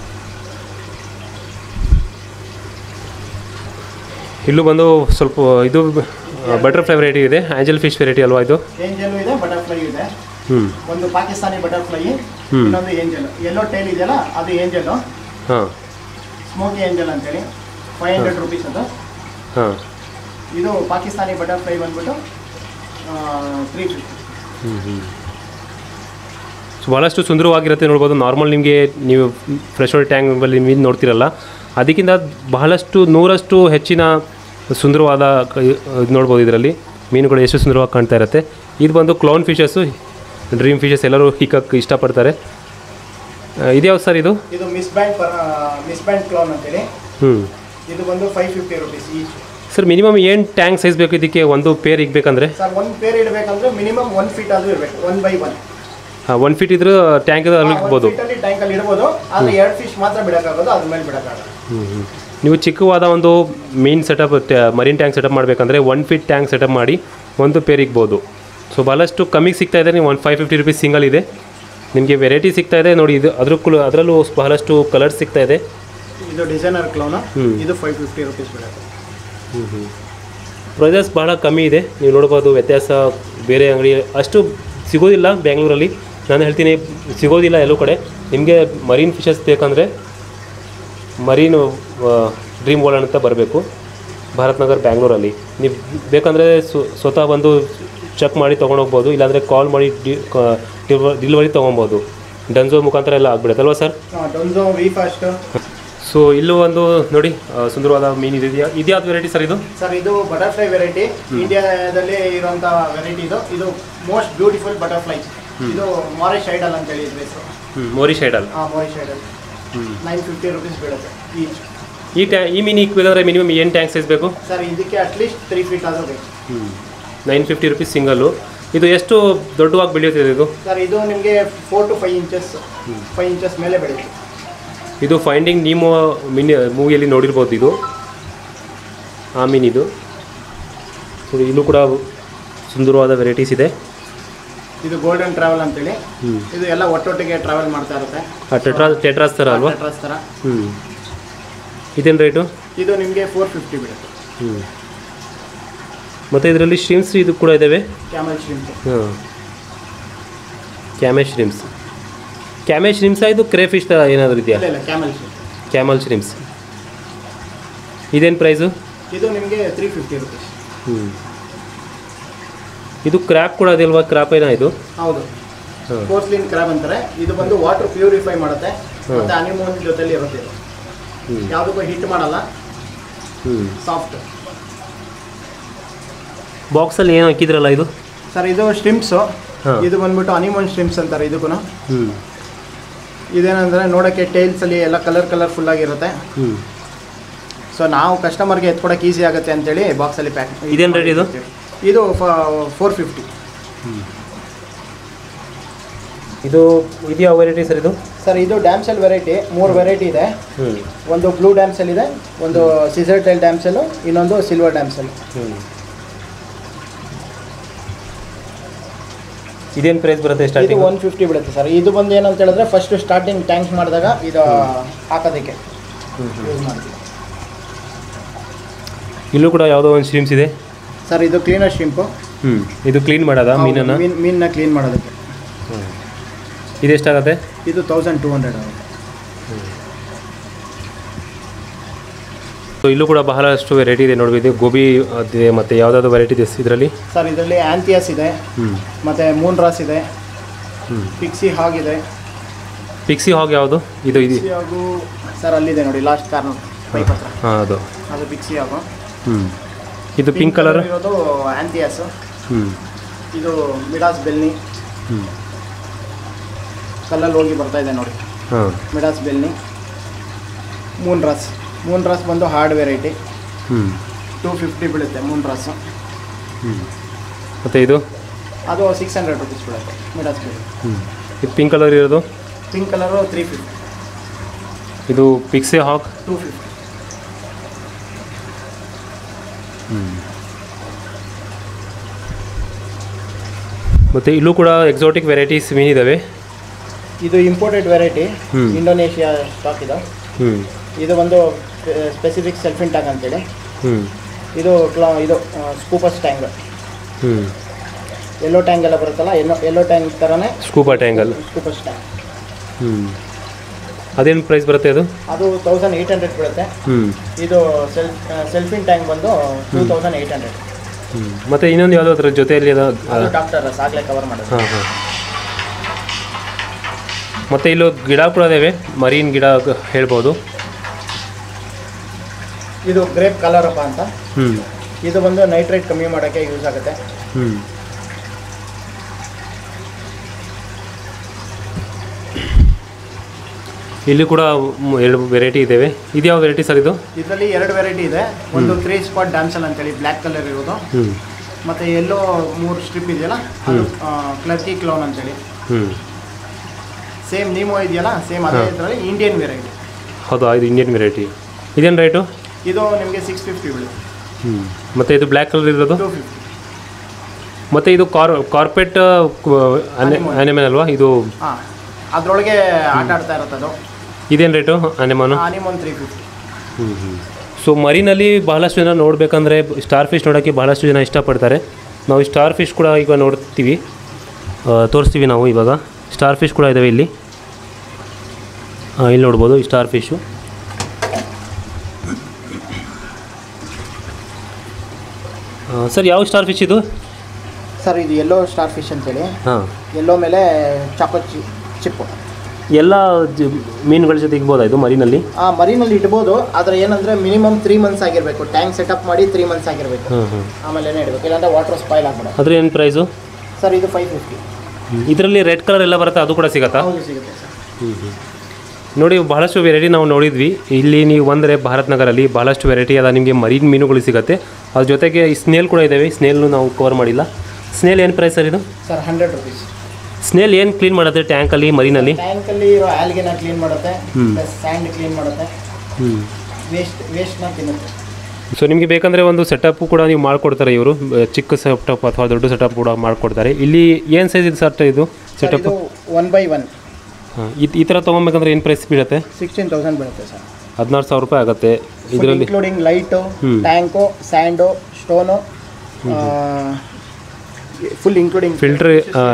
Speaker 1: ಇಲ್ಲೂ ಬಂದು ಸ್ವಲ್ಪ ಇದು ಬಟರ್ಫ್ಲೈ ವೆರೈಟಿ ಇದೆ ಆಂಜಲ್ ಫಿಶ್ ವೆರೈಟಿ ಅಲ್ವಾ ಇದು
Speaker 2: ಏಂಜಲು ಇದೆ ಬಟರ್ಫ್ಲೈ ಇದೆ
Speaker 1: ಹ್ಞೂ
Speaker 2: ಒಂದು ಪಾಕಿಸ್ತಾನಿ ಬಟರ್ಫ್ಲೈ
Speaker 1: ಹ್ಮ್.
Speaker 2: ಇನ್ನೊಂದು ಏಂಜಲ್ ಎಲ್ಲೋ ಟೈಲ್ ಇದೆಯಲ್ಲ ಅದು ಏಂಜಲು
Speaker 1: ಹಾಂ
Speaker 2: ಸ್ಮೋಕಿ ಏಂಜಲ್ ಅಂತೇಳಿ ಫೈವ್ ಹಂಡ್ರೆಡ್ ರುಪೀಸ್ ಅದು
Speaker 1: ಹಾಂ
Speaker 2: ಇದು ಪಾಕಿಸ್ತಾನಿ ಬಟರ್ಫ್ಲೈ ಬಂದ್ಬಿಟ್ಟು ತ್ರೀ ಫಿಫ್ಟಿ
Speaker 1: ಹ್ಞೂ ಹ್ಞೂ ಸೊ ಭಾಳಷ್ಟು ಸುಂದರವಾಗಿರುತ್ತೆ ನೋಡ್ಬೋದು ನಾರ್ಮಲ್ ನಿಮಗೆ ನೀವು ಫ್ರೆಶ್ ವಾಟರ್ ಟ್ಯಾಂಕಲ್ಲಿ ಮೀನು ನೋಡ್ತಿರಲ್ಲ ಅದಕ್ಕಿಂತ ಬಹಳಷ್ಟು ನೂರಷ್ಟು ಹೆಚ್ಚಿನ ಸುಂದರವಾದ ಕ- ಇದು ನೋಡ್ಬೋದು ಇದರಲ್ಲಿ ಮೀನುಗಳು ಎಷ್ಟು ಸುಂದರವಾಗಿ ಕಾಣ್ತಾ ಇರುತ್ತೆ ಇದು ಬಂದು ಕ್ಲೌನ್ ಫಿಶಸ್ಸು ಡ್ರೀಮ್ ಫಿಶಸ್ ಎಲ್ಲರೂ ಹಿಕ್ಕಕ್ಕೆ ಇಷ್ಟಪಡ್ತಾರೆ ಇದ್ಯಾವ್ದು ಸರ್ ಇದು
Speaker 2: ಇದು miss band miss band clown ಅಂತೇಳಿ
Speaker 1: ಹ್ಞೂ
Speaker 2: ಇದು ಬಂದು five fifty rupees each
Speaker 1: sir minimum ಏನು ಟ್ಯಾಂಕ್ ಸೈಜ್ ಬೇಕು ಇದಕ್ಕೆ ಒಂದು ಪೇರ್ ಇಕ್ಬೇಕಂದ್ರೆ
Speaker 2: ಸರ್ ಒಂದು ಪೇರ್ ಇಡಬೇಕಂದ್ರೆ ಮಿನಿಮಮ್ ಒನ್ ಫೀಟ್ ಆದ್ರೂ ಇರಬೇಕು ಒನ್ ಬೈ ಒನ್
Speaker 1: ಹಾಂ ಒನ್ ಫೀಟ್ ಇದ್ರೆ ಟ್ಯಾಂಕ್ ಅಲ್ಲಿ ಇಕ್ಬೋದು
Speaker 2: ಫೀಟಲ್ಲಿ ಟ್ಯಾಂಕಲ್ಲಿ ಇಡ್ಬೋದು ಆದರೆ ಎರಡು ಫಿಶ್ ಮಾತ್ರ ಬಿಡೋಕ್ಕಾಗೋದು ಅದ್ರ ಮೇಲೆ ಬಿಡೋಕ್ಕಾಗಲ್ಲ
Speaker 1: ಹ್ಮ್, ಹ್ಮ್. ನೀವು ಚಿಕ್ಕವಾದ ಒಂದು ಮೀನ್ ಸೆಟಪ್ ಮರೀನ್ ಟ್ಯಾಂಕ್ ಸೆಟಪ್ ಮಾಡಬೇಕಂದ್ರೆ ಒನ್ ಫೀಟ್ ಟ್ಯಾಂಕ್ ಸೆಟಪ್ ಮಾಡಿ ಒಂದು ಪೇರ್ ಇಕ್ಬೋದು ಸೊ ಭಾಳಷ್ಟು ಕಮ್ಮಿಗೆ ಸಿಗ್ತಾ ಇದೆ ನೀವು one five fifty rupees single ಇದೆ ನಿಮಗೆ ವೆರೈಟಿ ಸಿಗ್ತಾ ಇದೆ ನೋಡಿ ಇದು ಅದ್ರ ಅದರಲ್ಲೂ ಬಹಳಷ್ಟು ಕಲರ್ಸ್ ಸಿಗ್ತಾ ಇದೆ
Speaker 2: ಇದು ಡಿಸೈನರ್ ಕ್ಲೌನ್
Speaker 1: ಹ್ಮ್.
Speaker 2: ಇದು ಫೈವ್ ಫಿಫ್ಟಿ ರುಪೀಸ್ ಬಿಡುತ್ತೆ
Speaker 1: ಪ್ರೈಸಸ್ ಭಾಳ ಕಮ್ಮಿ ಇದೆ ನೀವು ನೋಡ್ಬೋದು ವ್ಯತ್ಯಾಸ ಬೇರೆ ಅಂಗಡಿ ಅಷ್ಟು ಸಿಗೋದಿಲ್ಲ ಬೆಂಗಳೂರಲ್ಲಿ ನಾನು ಹೇಳ್ತೀನಿ ಸಿಗೋದಿಲ್ಲ ಎಲ್ಲೂ ಕಡೆ ನಿಮಗೆ ಮರೀನ್ ಫಿಶಸ್ ಬೇಕಂದರೆ ಮರೀನು ಡ್ರೀಮ್ ವರ್ಲ್ಡ್ ಅಂತ ಬರಬೇಕು ಭಾರತ್ ನಗರ್ ಬ್ಯಾಂಗ್ಳೂರಲ್ಲಿ ನೀವು ಬೇಕಂದರೆ ಸ್ವತಃ ಬಂದು ಚೆಕ್ ಮಾಡಿ ತೊಗೊಂಡೋಗ್ಬೋದು ಇಲ್ಲಾಂದರೆ ಕಾಲ್ ಮಾಡಿ ಡಿಲಿವರಿ ತೊಗೊಬೋದು ಡನ್ಸೋ ಮುಖಾಂತರ ಎಲ್ಲ ಆಗ್ಬಿಡುತ್ತೆ ಅಲ್ವಾ ಸರ್
Speaker 2: ಡೊನ್ಸೋ ವಿ ಫಾಸ್ಟ್
Speaker 1: ಸೊ ಇಲ್ಲೂ ಒಂದು ನೋಡಿ ಆ, ಸುಂದರವಾದ ಮೀನು ಇದೆಯಾ ಇದ್ಯಾವ್ದು ವೆರೈಟಿ ಸರ್ ಇದು
Speaker 2: ಸರ್ ಇದು ಬಟರ್ಫ್ಲೈ ವೆರೈಟಿ ಇಂಡಿಯಾದಲ್ಲಿ ಇರುವಂತ ವೆರೈಟಿ ಇದು ಇದು ಮೋಸ್ಟ್ ಬ್ಯೂಟಿಫುಲ್ ಬಟರ್ಫ್ಲೈ ಇದು ಮಾರಿಶ್ ಐಡಲ್ ಅಂತೇಳಿ ಇದ್ರ ಹೆಸರು
Speaker 1: ಹ್ಞೂ ಮೋರಿ ಶೈಡಲ್
Speaker 2: ಆ ಮೋರಿ ಶೈಡಲ್ಲಿ
Speaker 1: ಹ್ಞೂ
Speaker 2: ನೈನ್ ಫಿಫ್ಟಿ ರುಪೀಸ್ ಬೀಳುತ್ತೆ ಈಚ್
Speaker 1: ಈ ಟ್ಯಾ ಈ ಮೀನು ಇಕ್ಬೇಕಾದ್ರೆ ಮಿನಿಮಮ್ ಏನು ಟ್ಯಾಂಕ್ ಸೈಜ್ ಬೇಕು
Speaker 2: ಸರ್ ಇದಕ್ಕೆ ಅಟ್ಲೀಸ್ಟ್ ತ್ರೀ ಫೀಟ್ ಆದರೂ ಬೇಕು
Speaker 1: ಹ್ಞೂ ನೈನ್ ಫಿಫ್ಟಿ ರುಪೀಸ್ ಸಿಂಗಲ್ಲು ಇದು ಎಷ್ಟು ದೊಡ್ಡವಾಗಿ ಬೆಳೆಯುತ್ತಿದೆ ಇದು
Speaker 2: ಸರ್ ಇದು ನಿಮಗೆ four to five inches five inches ಮೇಲೆ ಬೆಳೆಯುತ್ತೆ
Speaker 1: ಇದು ಫೈಂಡಿಂಗ್ ನೀಮೋ ಮಿನಿ ಮೂವಿಯಲ್ಲಿ ನೋಡಿರ್ಬೋದು ಇದು ಆ ಮೀನಿದು ನೋಡಿ ಇಲ್ಲೂ ಕೂಡ ಸುಂದರವಾದ ವೆರೈಟೀಸ್ ಇದೆ
Speaker 2: ಇದು ಗೋಲ್ಡನ್ ಟ್ರಾವೆಲ್ ಅಂತೇಳಿ
Speaker 1: ಹ್ಞೂ
Speaker 2: ಇದು ಎಲ್ಲ ಒಟ್ಟೊಟ್ಟಿಗೆ ಟ್ರಾವೆಲ್ ಮಾಡ್ತಾ ಇರುತ್ತೆ
Speaker 1: ಆ ಟೆಟ್ರಾಸ್ ಟೆಟ್ರಾಸ್ ಥರ ಅಲ್ವಾ
Speaker 2: ಟೆಟ್ರಾಸ್ ಥರ
Speaker 1: ಹ್ಞೂ ಇದೇನು ರೇಟು
Speaker 2: ಇದು ನಿಮಗೆ ಫೋರ್ ಫಿಫ್ಟಿ ಬೀಳುತ್ತೆ
Speaker 1: ಹ್ಞೂ ಮತ್ತು ಇದರಲ್ಲಿ ಶ್ರೀಮ್ಸ್ ಇದು ಕೂಡ ಇದ್ದಾವೆ
Speaker 2: ಕ್ಯಾಮಲ್ ಶ್ರಿಂಪ್
Speaker 1: ಹಾಂ ಕ್ಯಾಮೆ ಶ್ರೀಮ್ಸ್ ಕ್ಯಾಮೆ ಶ್ರೀಮ್ಸಾ ಇದು ಕ್ರೇ ಫಿಶ್ ಥರ ಏನಾದರೂ ಇದೆಯಾ
Speaker 2: ಇಲ್ಲ ಇಲ್ಲ ಕ್ಯಾಮಲ್ ಶ್ರಿಂಪ್
Speaker 1: ಕ್ಯಾಮಲ್ ಶ್ರೀಮ್ಸ್ ಇದೇನು ಪ್ರೈಸು
Speaker 2: ಇದು ನಿಮಗೆ ತ್ರೀ ಫಿಫ್ಟಿ ರುಪೀಸ್
Speaker 1: ಹ್ಞೂ ಇದು ಕ್ರ್ಯಾಪ್ ಕೂಡ ಅದಲ್ವಾ ಕ್ರಾಪ್ ಏನೋ ಇದು
Speaker 2: ಹೌದು
Speaker 1: ಹಾಂ
Speaker 2: ಕೋರ್ಸ್ಲಿನ್ ಕ್ರಾಬ್ ಅಂತಾರೆ ಇದು ಬಂದು ವಾಟರ್ ಪ್ಯೂರಿಫೈ ಮಾಡುತ್ತೆ
Speaker 1: ಹ್ಮ್.
Speaker 2: ಮತ್ತೆ ಅನಿಮೋನ್ ಜೊತೆಲಿ ಇರುತ್ತೆ ಇದು
Speaker 1: ಹ್ಞೂ
Speaker 2: ಯಾವುದಕ್ಕೂ ಹಿಟ್ ಮಾಡಲ್ಲ
Speaker 1: ಹ್ಞೂ
Speaker 2: ಸಾಫ್ಟ್
Speaker 1: ಬಾಕ್ಸಲ್ಲಿ ಏನು ಹಾಕಿದ್ರಲ್ಲ ಇದು
Speaker 2: ಸರ್ ಇದು ಸ್ಟ್ರಿಮ್ಸು
Speaker 1: ಹಾಂ.
Speaker 2: ಇದು ಬಂದ್ಬಿಟ್ಟು ಅನಿಮೋನ್ ಸ್ಟ್ರಿಮ್ಸ್ ಅಂತಾರೆ ಇದಕ್ಕೂ
Speaker 1: ಹ್ಞೂ
Speaker 2: ಇದೇನಂದ್ರೆ ನೋಡೋಕ್ಕೆ ಟೈಲ್ಸ್ ಅಲ್ಲಿ ಎಲ್ಲ ಕಲರ್ ಕಲರ್ಫುಲ್ ಆಗಿರುತ್ತೆ
Speaker 1: ಹ್ಞೂ
Speaker 2: ಸೊ ನಾವು ಕಸ್ಟಮರ್ಗೆ ಎತ್ಕೊಡಕ್ಕೆ ಈಸಿ ಆಗುತ್ತೆ ಅಂತೇಳಿ ಬಾಕ್ಸಲ್ಲಿ ಪ್ಯಾಕ್
Speaker 1: ಇದೇನ್ rate ಇದು?
Speaker 2: ಇದು ಫೋರ್ ಫಿಫ್ಟಿ
Speaker 1: ಇದು ಇದು ಯಾವ ವೆರೈಟಿ ಸರ್ ಇದು
Speaker 2: ಸರ್ ಇದು ಡ್ಯಾಮ್ಸೆಲ್ ವೆರೈಟಿ ಮೂರು ವೆರೈಟಿ ಇದೆ
Speaker 1: ಹ್ಞೂ
Speaker 2: ಒಂದು ಬ್ಲೂ ಡ್ಯಾಮ್ಸೆಲ್ ಇದೆ ಒಂದು ಸಿಸರ್ ಟೈಲ್ ಡ್ಯಾಮ್ಸೆಲ್ ಇನ್ನೊಂದು ಸಿಲ್ವರ್ ಡ್ಯಾಮ್ಸೆಲ್
Speaker 1: ಹ್ಞೂ ಇದೇನು ಪ್ರೈಸ್ ಬರುತ್ತೆ
Speaker 2: ಇದು
Speaker 1: ಸ್ಟಾರ್ಟಿಂಗ್
Speaker 2: ಒನ್ ಫಿಫ್ಟಿ ಬೀಳುತ್ತೆ ಸರ್ ಇದು ಬಂದು ಏನಂತ ಹೇಳಿದ್ರೆ ಫಸ್ಟ್ ಸ್ಟಾರ್ಟಿಂಗ್ ಟ್ಯಾಂಕ್ ಮಾಡಿದಾಗ ಇದು ಹಾಕೋದಕ್ಕೆ ಯೂಸ್ ಮಾಡ್ತೀವಿ
Speaker 1: ಇಲ್ಲೂ ಕೂಡ ಯಾವುದೋ ಒಂದು ಸ್ಟ್ರೀಮ್ಸ್ ಇದೆ
Speaker 2: ಸರ್ ಇದು ಕ್ಲೀನರ್ ಶಿಂಪು
Speaker 1: ಹ್ಞೂ ಇದು ಕ್ಲೀನ್ ಮಾಡೋದಾ ಮೀನನ್ನು
Speaker 2: ಮೀನ್ ಮೀನನ್ನ ಕ್ಲೀನ್ ಮಾಡೋದಕ್ಕೆ
Speaker 1: ಹ್ಞೂ ಇದೆಷ್ಟಾಗತ್ತೆ
Speaker 2: ಇದು ತೌಸಂಡ್ ಟೂ ಹಂಡ್ರೆಡ್ ಆಗುತ್ತೆ
Speaker 1: ಸೊ ಇಲ್ಲೂ ಕೂಡ ಬಹಳಷ್ಟು ವೆರೈಟಿ ಇದೆ ನೋಡ್ಬೋದು ಗೋಬಿ ಅದಿದೆ ಮತ್ತು ಯಾವುದಾದ್ರು ವೆರೈಟಿ ಇದೆ ಇದರಲ್ಲಿ
Speaker 2: ಸರ್ ಇದರಲ್ಲಿ ಆಂಥಿಯಸ್ ಇದೆ
Speaker 1: ಹ್ಞೂ
Speaker 2: ಮತ್ತು ಮೂನ್ ರಾಸ್ ಇದೆ
Speaker 1: ಹ್ಞೂ
Speaker 2: ಪಿಕ್ಸಿ ಹಾಗ್ ಇದೆ
Speaker 1: ಪಿಕ್ಸಿ ಹಾಗ್ ಯಾವುದು ಇದು ಇದು
Speaker 2: ಪಿಕ್ಸಿ ಹಾಗು ಸರ್ ಅಲ್ಲಿದೆ ನೋಡಿ ಲಾಸ್ಟ್ ಕಾರ್ನರ್ ಪೈಪ್ ಹತ್ರ
Speaker 1: ಹಾಂ ಅದು
Speaker 2: ಅದು ಪಿಕ್ಸಿ ಹಾಗು
Speaker 1: ಹ್ಞೂ ಇದು ಪಿಂಕ್ ಕಲರ್
Speaker 2: ಇರೋದು ಆಂಥಿಯಸ್
Speaker 1: ಹ್ಞೂ
Speaker 2: ಇದು ಮಿಡಾಸ್ ಬೆಲ್ನಿ
Speaker 1: ಹ್ಞೂ
Speaker 2: ಕಲ್ಲಲ್ಲಿ ಹೋಗಿ ಬರ್ತಾ ಇದೆ ನೋಡಿ
Speaker 1: ಹಾಂ
Speaker 2: Midas blenny moon wrasse moon wrasse ಬಂದು ಹಾರ್ಡ್ ವೆರೈಟಿ
Speaker 1: ಹ್ಞೂ
Speaker 2: ಟೂ ಫಿಫ್ಟಿ ಬೀಳುತ್ತೆ ಮೂನ್ ರಾಸು
Speaker 1: ಹ್ಞೂ ಮತ್ತು ಇದು
Speaker 2: ಅದು ಸಿಕ್ಸ್ ಹಂಡ್ರೆಡ್ ರುಪೀಸ್ ಬೀಳುತ್ತೆ ಮಿಡಾಸ್ ಬೆಲ್
Speaker 1: ಹ್ಞೂ ಇದು ಪಿಂಕ್ ಕಲರ್ ಇರೋದು
Speaker 2: ಪಿಂಕ್ ಕಲರು ತ್ರೀ ಫಿಫ್ಟಿ
Speaker 1: ಇದು ಪಿಕ್ಸೆ ಹಾಕ್
Speaker 2: ಟೂ ಫಿಫ್ಟಿ
Speaker 1: ಮತ್ತು ಇಲ್ಲೂ ಕೂಡ ಎಕ್ಸಾಟಿಕ್ ವೆರೈಟೀಸ್ ಮೀನಿದ್ದಾವೆ
Speaker 2: ಇದು ಇಂಪೋರ್ಟೆಡ್ ವೆರೈಟಿ
Speaker 1: ಹ್ಮ್.
Speaker 2: ಇಂಡೋನೇಷಿಯಾ ಸ್ಟಾಕ್ ಇದು
Speaker 1: ಹ್ಞೂ
Speaker 2: ಇದು ಒಂದು ಸ್ಪೆಸಿಫಿಕ್ ಸೆಲ್ಫಿನ್ ಟ್ಯಾಂಕ್ ಅಂತೇಳಿ
Speaker 1: ಹ್ಞೂ
Speaker 2: ಇದು ಕ್ಲಾ ಇದು ಸ್ಕೂಪಸ್ ಟ್ಯಾಂಕ್
Speaker 1: ಹ್ಞೂ
Speaker 2: ಎಲ್ಲೋ ಟ್ಯಾಂಕ್ ಎಲ್ಲ ಬರುತ್ತಲ್ಲ ಎಲ್ಲೋ ಎಲ್ಲೋ ಟ್ಯಾಂಕ್ ಥರನೇ
Speaker 1: ಸ್ಕೂಬಾ ಟ್ಯಾಂಗಲ್
Speaker 2: ಸ್ಕೂಪಸ್ ಟ್ಯಾಂಕ್
Speaker 1: ಹ್ಞೂ ಅದೇನು ಪ್ರೈಸ್ ಬರುತ್ತೆ ಅದು
Speaker 2: ಅದು ತೌಸಂಡ್ ಏಯ್ಟ್ ಹಂಡ್ರೆಡ್ ಬೀಳುತ್ತೆ
Speaker 1: ಹ್ಞೂ
Speaker 2: ಇದು ಸೆಲ್ಫ್ ಸೆಲ್ಫಿನ್ ಟ್ಯಾಂಕ್ ಬಂದು ಟೂ ತೌಸಂಡ್ ಏಯ್ಟ್ ಹಂಡ್ರೆಡ್
Speaker 1: ಹ್ಞೂ ಮತ್ತು ಇನ್ನೊಂದು ಯಾವುದೋ ಅದ್ರ ಜೊತೆಯಲ್ಲಿ ಅದು
Speaker 2: ಅದು ಡಾಕ್ಟರ್ ಆಗಲೇ ಕವರ್ ಮಾಡೋದು
Speaker 1: ಹಾಂ ಹಾಂ ಮತ್ತು ಇಲ್ಲೂ ಗಿಡ ಕೂಡ ಇದ್ದಾವೆ ಮರೀನ್ ಗಿಡ ಗ- ಹೇಳ್ಬೋದು
Speaker 2: ಇದು ಗ್ರೇಪ್ ಕಲರಪ್ಪ ಅಂತ
Speaker 1: ಹ್ಞೂ
Speaker 2: ಇದು ಬಂದು ನೈಟ್ರೇಟ್ ಕಮ್ಮಿ ಮಾಡೋಕ್ಕೆ ಯೂಸ್ ಆಗುತ್ತೆ
Speaker 1: ಹ್ಞೂ ಇಲ್ಲಿ ಕೂಡ ಮ್- ಎರಡು ವೆರೈಟಿ ಇದ್ದಾವೆ ಇದು ಯಾವ ವೆರೈಟಿ ಸರ್ ಇದು
Speaker 2: ಇದರಲ್ಲಿ ಎರಡು ವೆರೈಟಿ ಇದೆ ಒಂದು ತ್ರೀ ಸ್ಪಾಟ್ ಡ್ಯಾನ್ಸಲ್ ಅಂತೇಳಿ ಬ್ಲ್ಯಾಕ್ ಕಲರ್ ಇರೋದು
Speaker 1: ಹ್ಞೂ
Speaker 2: ಮತ್ತು ಎಲ್ಲೋ ಮೂರು ಸ್ಟ್ರಿಪ್ ಇದೆಯಲ್ಲ ಅದು ಕ್ಲರ್ಕಿ ಕ್ಲೋನ್ ಅಂತೇಳಿ
Speaker 1: ಹ್ಞೂ
Speaker 2: ಸೇಮ್ ನೀಮೋ ಇದೆಯಲ್ಲ ಸೇಮ್ ಅದೇ
Speaker 1: ಹಾ.
Speaker 2: ಇದರಲ್ಲಿ ಇಂಡಿಯನ್ ವೆರೈಟಿ
Speaker 1: ಹೌದು ಇದು ಇಂಡಿಯನ್ ವೆರೈಟಿ ಇದೇನು ರೇಟು
Speaker 2: ಇದು ನಿಮಗೆ ಸಿಕ್ಸ್ ಫಿಫ್ಟಿ ಬೀಳುತ್ತೆ
Speaker 1: ಹ್ಞೂ ಮತ್ತು ಇದು ಬ್ಲ್ಯಾಕ್ ಕಲರ್ ಇರೋದು
Speaker 2: ಟೂ ಫಿಫ್ಟಿ
Speaker 1: ಮತ್ತು ಇದು ಕಾರ್ ಕಾರ್ಪೆಟ್
Speaker 2: Animal.
Speaker 1: ಆನಿಮಲ್ ಅಲ್ವಾ ಇದು
Speaker 2: ಹಾಂ ಅದರೊಳಗೆ ಆಟ ಆಡ್ತಾ ಇರುತ್ತೆ ಅದು
Speaker 1: ಇದೇನು rate anemone
Speaker 2: anemone three fifty
Speaker 1: ಹ್ಞೂ ಹ್ಞೂ ಸೊ ಮರಿನಲ್ಲಿ ಬಹಳಷ್ಟು ಜನ ನೋಡಬೇಕಂದ್ರೆ ಸ್ಟಾರ್ ಫಿಶ್ ನೋಡೋಕ್ಕೆ ಬಹಳಷ್ಟು ಜನ ಇಷ್ಟಪಡ್ತಾರೆ ನಾವು ಸ್ಟಾರ್ ಫಿಶ್ ಕೂಡ ಈಗ ನೋಡ್ತೀವಿ ಆ, ತೋರಿಸ್ತೀವಿ ನಾವು ಇವಾಗ ಸ್ಟಾರ್ ಫಿಶ್ ಕೂಡ ಇದ್ದಾವೆ ಇಲ್ಲಿ ಹಾಂ ಇಲ್ಲಿ ನೋಡ್ಬೋದು ಈ ಸ್ಟಾರ್ ಫಿಶು ಸರ್ ಯಾವ ಸ್ಟಾರ್ ಫಿಶ್ ಇದು
Speaker 2: ಸರ್ ಇದು ಎಲ್ಲೋ ಸ್ಟಾರ್ ಫಿಶ್ ಅಂತೇಳಿ
Speaker 1: ಹಾಂ
Speaker 2: ಎಲ್ಲೋ ಮೇಲೆ ಚಾಕೋ ಚಿ ಚಿಪ್ಪು
Speaker 1: ಎಲ್ಲ ಜ- ಮೀನುಗಳ ಜೊತೆ ಇಗ್ಬೋದಾ ಇದು ಮರಿನಲ್ಲಿ
Speaker 2: ಆ ಮರಿನಲ್ಲಿ ಇಡ್ಬೋದು ಆದರೆ ಏನಂದರೆ ಮಿನಿಮಮ್ ತ್ರೀ ಮಂತ್ಸ್ ಆಗಿರಬೇಕು ಟ್ಯಾಂಕ್ ಸೆಟಪ್ ಮಾಡಿ ತ್ರೀ ಮಂತ್ಸ್ ಆಗಿರಬೇಕು
Speaker 1: ಹಾಂ ಹಾಂ
Speaker 2: ಆಮೇಲೆ ಇಡಬೇಕು ಇಲ್ಲಾಂದ್ರೆ ವಾಟರ್ ಸ್ಪಾಯ್ಲ್ ಆಗ್ಬಿಡ
Speaker 1: ಅದ್ರ ಏನು ಪ್ರೈಸು
Speaker 2: ಸರ್ ಇದು ಫೈವ್ ಫಿಫ್ಟಿ
Speaker 1: ಇದರಲ್ಲಿ ರೆಡ್ ಕಲರ್ ಎಲ್ಲ ಬರುತ್ತೆ ಅದು ಕೂಡ ಸಿಗತ್ತಾ
Speaker 2: ಹೌದು ಸಿಗುತ್ತೆ ಸರ್
Speaker 1: ನೋಡಿ ಬಹಳಷ್ಟು ವೆರೈಟಿ ನಾವು ನೋಡಿದ್ವಿ ಇಲ್ಲಿ ನೀವು ಬಂದರೆ ಭಾರತ್ ನಗರಲ್ಲಿ ಬಹಳಷ್ಟು ವೆರೈಟಿ ಅದ ನಿಮಗೆ ಮರೀನ್ ಮೀನುಗಳು ಸಿಗುತ್ತೆ ಅದ್ರ ಜೊತೆಗೆ ಈ ಸ್ನೇಲ್ ಕೂಡ ಇದ್ದಾವೆ ಸ್ನೇಲ್ನು ನಾವು ಕವರ್ ಮಾಡಿಲ್ಲ ಸ್ನೇಲ್ ಏನು ಪ್ರೈಸ್ ಸರ್ ಇದು
Speaker 2: ಸರ್ ಹಂಡ್ರೆಡ್ ರುಪೀಸ್
Speaker 1: ಸ್ನೇಲ್ ಏನು ಕ್ಲೀನ್ ಮಾಡುತ್ತೆ ಟ್ಯಾಂಕಲ್ಲಿ ಮರೀನಲ್ಲಿ
Speaker 2: ಟ್ಯಾಂಕಲ್ಲಿ ಇರೋ ಆಲ್ಗೆನ ಕ್ಲೀನ್ ಮಾಡುತ್ತೆ
Speaker 1: ಹ್ಮ್.
Speaker 2: ಪ್ಲಸ್ ಸ್ಯಾಂಡ್ ಕ್ಲೀನ್ ಮಾಡುತ್ತೆ
Speaker 1: ಹ್ಞೂ
Speaker 2: ವೇಸ್ಟ್ ವೇಸ್ಟ್ನ ತಿನ್ನುತ್ತೆ
Speaker 1: ಸೊ ನಿಮಗೆ ಬೇಕಂದರೆ ಒಂದು ಸೆಟಪ್ ಕೂಡ ನೀವು ಮಾಡಿಕೊಡ್ತಾರೆ ಇವರು ಚಿಕ್ಕ ಸೆಟಪ್ ಅಥವಾ ದೊಡ್ಡ ಸೆಟಪ್ ಕೂಡ ಮಾಡಿಕೊಡ್ತಾರೆ ಇಲ್ಲಿ ಏನು ಸೈಜ್ ಇದೆ ಸರ್ ಇದು
Speaker 2: ಸರ್
Speaker 1: ಸೆಟಪ್
Speaker 2: ಇದು ಒನ್ ಬೈ ಒನ್
Speaker 1: ಹಾಂ ಈ ಈ ಥರ ತೊಗೊಬೇಕಂದ್ರೆ ಏನು ಪ್ರೈಸ್ ಬೀಳುತ್ತೆ
Speaker 2: ಸಿಕ್ಸ್ಟೀನ್ ತೌಸಂಡ್ ಬೀಳುತ್ತೆ ಸರ್
Speaker 1: ಹದಿನಾರು ಸಾವಿರ ರೂಪಾಯಿ ಆಗುತ್ತೆ ಇದರಲ್ಲಿ
Speaker 2: ಇನ್ಕ್ಲೂಡಿಂಗ್ ಲೈಟು
Speaker 1: ಹ್ಮ್.
Speaker 2: Tank sand stone full including
Speaker 1: filter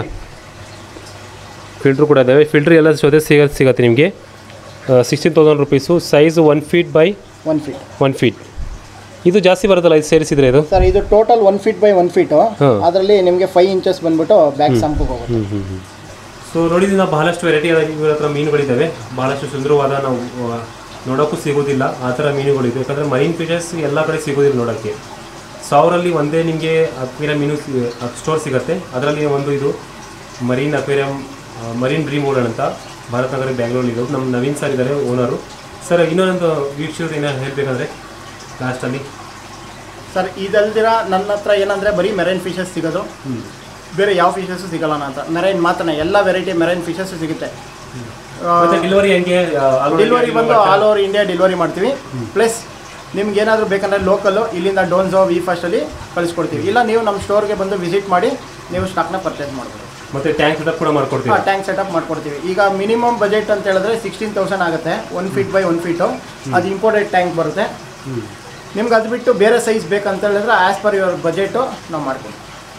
Speaker 1: filter ಕೂಡ ಇದ್ದಾವೆ ಫಿಲ್ಟ್ರ್ ಎಲ್ಲ ಜೊತೆ ಸಿಗ ಸಿಗುತ್ತೆ ನಿಮಗೆ sixteen thousand rupees size one feet by
Speaker 2: one feet
Speaker 1: one feet ಇದು ಜಾಸ್ತಿ ಬರುತ್ತಲ್ಲ ಇದು ಸೇರಿಸಿದ್ರೆ ಇದು
Speaker 2: ಸರ್ ಇದು total one feet by one feet
Speaker 1: ಹಾಂ.
Speaker 2: ಅದರಲ್ಲಿ ನಿಮಗೆ ಫೈವ್ ಇಂಚಸ್ ಬಂದ್ಬಿಟ್ಟು ಬ್ಯಾಕ್ ಸಂಪಿಗೆ ಹೋಗುತ್ತೆ
Speaker 1: ಸೊ ನೋಡಿದ್ವಿ ನಾವು ಬಹಳಷ್ಟು ವೆರೈಟಿ ಆದ ಇವ್ರ ಹತ್ರ ಮೀನುಗಳಿದ್ದಾವೆ ಬಹಳಷ್ಟು ಸುಂದರವಾದ ನಾವು ಆ, ನೋಡೋಕ್ಕೂ ಸಿಗೋದಿಲ್ಲ ಆ ಥರ ಮೀನುಗಳಿದೆ ಯಾಕಂದರೆ ಮರೀನ್ ಫಿಶಸ್ ಎಲ್ಲ ಕಡೆ ಸಿಗೋದಿಲ್ಲ ನೋಡೋಕ್ಕೆ ಸಾವಿರಲ್ಲಿ ಒಂದೇ ನಿಮಗೆ ಅಕ್ವೇರಿಯಂ ಮೀನು ಸ್ಟೋರ್ ಸಿಗುತ್ತೆ ಅದರಲ್ಲಿ ಒಂದು ಇದು ಮರೀನ್ ಅಕ್ವೇರಿಯಂ ಮರೀನ್ ಡ್ರೀಮ್ ಓಡನ್ ಅಂತ ಭಾರತ್ ನಗರ ಬ್ಯಾಂಗ್ಳೂರಲ್ಲಿ ಇರೋದು ನಮ್ಮ ನವೀನ್ ಸರ್ ಇದ್ದಾರೆ ಓನರು ಸರ್ ಇನ್ನೊಂದು ವೀಕ್ಷಕರು ಏನಾದ್ರು ಹೇಳಬೇಕಂದ್ರೆ ಲಾಸ್ಟಲ್ಲಿ
Speaker 2: ಸರ್ ಇದಲ್ದಿರ ನನ್ನ ಹತ್ರ ಏನಂದರೆ ಬರೀ ಮೆರೈನ್ ಫಿಶಸ್ ಸಿಗೋದು ಬೇರೆ ಯಾವ ಫಿಶಸ್ಸು ಸಿಗಲ್ಲ ನನ್ನ ಹತ್ರ ಮೆರೈನ್ ಮಾತ್ರ ಎಲ್ಲ ವೆರೈಟಿ ಮೆರೈನ್ ಫಿಶಸ್ಸು ಸಿಗುತ್ತೆ
Speaker 1: ಮತ್ತೆ ಡೆಲಿವರಿ ಹೆಂಗೆ
Speaker 2: ಡೆಲಿವರಿ ಬಂದು ಆಲ್ ಓವರ್ ಇಂಡಿಯಾ ಡೆಲಿವರಿ ಮಾಡ್ತೀವಿ ಪ್ಲಸ್ ನಿಮ್ಗೆ ಏನಾದರೂ ಬೇಕಂದರೆ ಲೋಕಲ್ಲು ಇಲ್ಲಿಂದ ಡೋನ್ಸೋ ವಿ ಫಸ್ಟಲ್ಲಿ ಕಳಿಸ್ಕೊಡ್ತೀವಿ ಇಲ್ಲ ನೀವು ನಮ್ಮ ಸ್ಟೋರ್ಗೆ ಬಂದು ವಿಸಿಟ್ ಮಾಡಿ ನೀವು ಸ್ಟಾಕ್ನ ಪರ್ಚೇಸ್ ಮಾಡ್ಬೋದು
Speaker 1: ಮತ್ತೆ ಟ್ಯಾಂಕ್ ಸೆಟಪ್ ಕೂಡ ಮಾಡ್ಕೊಡ್ತೀವಿ
Speaker 2: ಹಾಂ ಟ್ಯಾಂಕ್ ಸೆಟಪ್ ಮಾಡ್ಕೊಡ್ತೀವಿ ಈಗ ಮಿನಿಮಮ್ ಬಜೆಟ್ ಅಂತ ಹೇಳಿದ್ರೆ ಸಿಕ್ಸ್ಟೀನ್ ತೌಸಂಡ್ ಆಗುತ್ತೆ one feet by one feet ಅದು ಇಂಪೋರ್ಟೆಡ್ ಟ್ಯಾಂಕ್ ಬರುತ್ತೆ
Speaker 1: ಹ್ಞೂ
Speaker 2: ನಿಮ್ಗೆ ಅದು ಬಿಟ್ಟು ಬೇರೆ ಸೈಜ್ ಬೇಕಂತ ಹೇಳಿದ್ರೆ ಆ್ಯಸ್ ಪರ್ ಯುವರ್ ಬಜೆಟು ನಾವು ಮಾಡ್ತೀವಿ